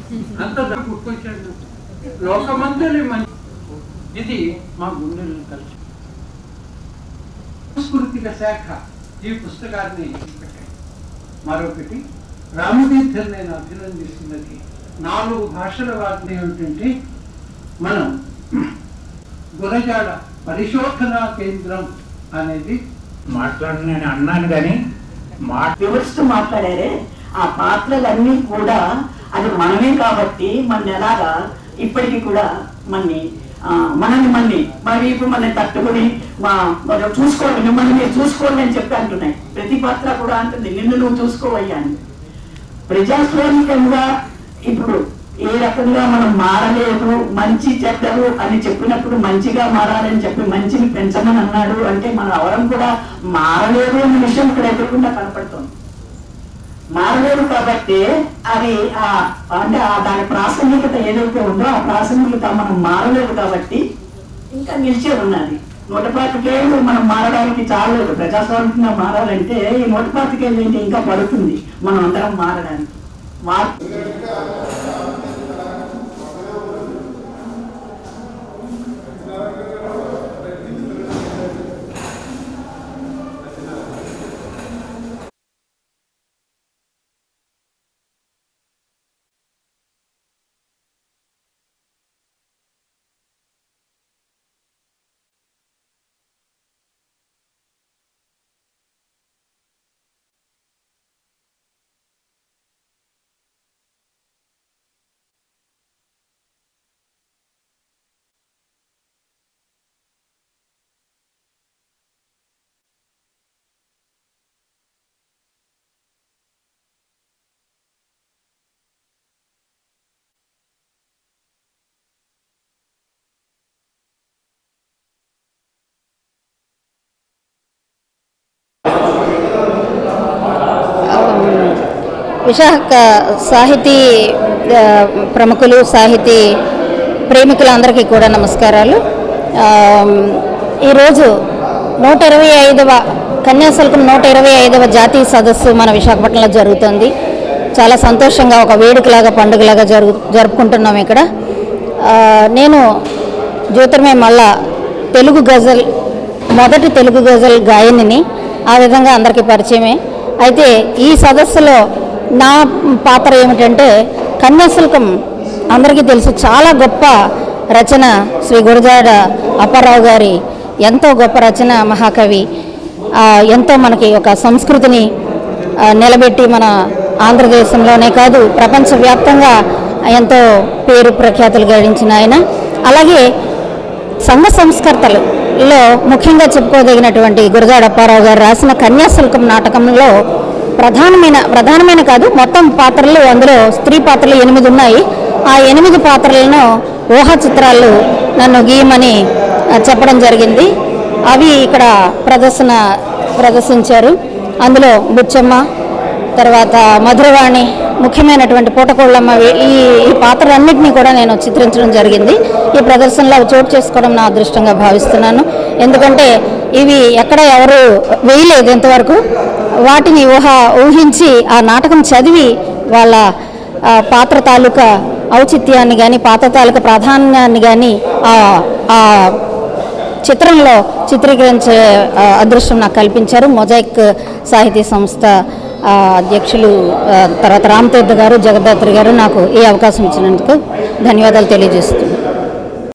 అంత గుర్తొచ్చాడు లోకమంతుని మని ఇది మా గుండెలను కలిసి సాంస్కృతిక శాఖ ఈ పుస్తకాన్ని పెట్టాయి మరొకటి రామతీర్థం నేను అభినందిస్తున్నది నాలుగు భాషల వాటిని ఏమిటంటే మనం గురజాడ పరిశోధనా కేంద్రం అనేది మాట్లాడిన నేను అన్నాను కానీ మాట వివరిస్తూ మాట్లాడారే ఆ పాత్రలన్నీ కూడా అది మనమే కాబట్టి మన ఎలాగా ఇప్పటికీ కూడా మన్ని ఆ, మనల్ని మన్ని మరి ఇప్పుడు మన తట్టుకుని మా మనం చూసుకోండి మిమ్మల్ని మీరు చూసుకోండి అని చెప్పి అంటున్నాయి ప్రతి పాత్ర కూడా అంటుంది నిన్ను నువ్వు చూసుకోవయ్యా అని ప్రజాస్వామికంగా ఇప్పుడు ఏ రకంగా మనం మారలేదు మంచి చెడ్డలు అని చెప్పినప్పుడు మంచిగా మారాలని చెప్పి మంచిని పెంచమని అన్నాడు అంటే మనం ఎవరం కూడా మారలేదు అనే విషయం ఇక్కడ ఎదురకుండా కనపడుతుంది మారలేదు కాబట్టి అది ఆ అంటే ఆ దాని ప్రాసంగికత ఏదైతే ఉందో ఆ ప్రాసంగికత మనం మారలేదు కాబట్టి ఇంకా నిలిచే ఉన్నది నూట పాతికేళ్ళు మనం మారడానికి చాలలేదు ప్రజాస్వామ్యంగా మారాలంటే ఈ నూట పాతికేళ్ళు ఏంటి ఇంకా పడుతుంది మనం అందరం మారడానికి మార్పు విశాఖ సాహితీ ఆ, ప్రముఖులు సాహితీ ప్రేమికులందరికీ కూడా నమస్కారాలు ఆ, ఈరోజు నూట ఇరవై ఐదవ కన్యాశుల్కం నూట ఇరవై ఐదవ జాతీయ సదస్సు మన విశాఖపట్నంలో జరుగుతుంది చాలా సంతోషంగా ఒక వేడుకలాగా పండుగలాగా జరుగు జరుపుకుంటున్నాం ఇక్కడ ఆ, నేను జ్యోతిర్మయ మళ్ళా తెలుగు గజల్ మొదటి తెలుగు గజల్ గాయనిని ఆ విధంగా అందరికీ పరిచయమే అయితే ఈ సదస్సులో నా పాత్ర ఏమిటంటే కన్యాశుల్కం అందరికీ తెలుసు చాలా గొప్ప రచన శ్రీ గురజాడ అప్పారావు గారి ఎంతో గొప్ప రచన మహాకవి ఆ, ఎంతో మనకి ఒక సంస్కృతిని ఆ, నిలబెట్టి మన ఆంధ్రదేశంలోనే కాదు ప్రపంచవ్యాప్తంగా ఎంతో పేరు ప్రఖ్యాతులు గడించిన ఆయన అలాగే సంఘ సంస్కర్తలలో ముఖ్యంగా చెప్పుకోదగినటువంటి గురజాడ అప్పారావు గారు రాసిన కన్యాశుల్కం నాటకంలో ప్రధానమైన ప్రధానమైన కాదు మొత్తం పాత్రలు అందులో స్త్రీ పాత్రలు ఎనిమిది ఉన్నాయి ఆ ఎనిమిది పాత్రలను ఊహా చిత్రాలు నన్ను గీయమని ఆ, చెప్పడం జరిగింది అవి ఇక్కడ ప్రదర్శన ప్రదర్శించారు అందులో బుచ్చమ్మ తర్వాత మధురవాణి ముఖ్యమైనటువంటి పూటకోళ్ళమ్మ వీ- ఈ ఈ పాత్రలన్నింటినీ కూడా నేను చిత్రించడం జరిగింది ఈ ప్రదర్శనలో అవి చోటు చేసుకోవడం నా అదృష్టంగా భావిస్తున్నాను ఎందుకంటే ఇవి ఎక్కడ ఎవరు వేయలేదు ఇంతవరకు వాటిని ఊహ ఊహించి ఆ నాటకం చదివి వాళ్ళ ఆ, పాత్ర తాలూకా ఔచిత్యాన్ని కానీ పాత్ర తాలూకా ప్రాధాన్యాన్ని కానీ ఆ చిత్రంలో చిత్రీకరించే ఆ, అదృష్టం నాకు కల్పించారు మొజాయిక్ సాహితీ సంస్థ ఆ, అధ్యక్షులు ఆ, తర్వాత రామతీర్థ గారు జగదాత్రి గారు నాకు ఈ అవకాశం ఇచ్చినందుకు ధన్యవాదాలు తెలియజేస్తున్నాను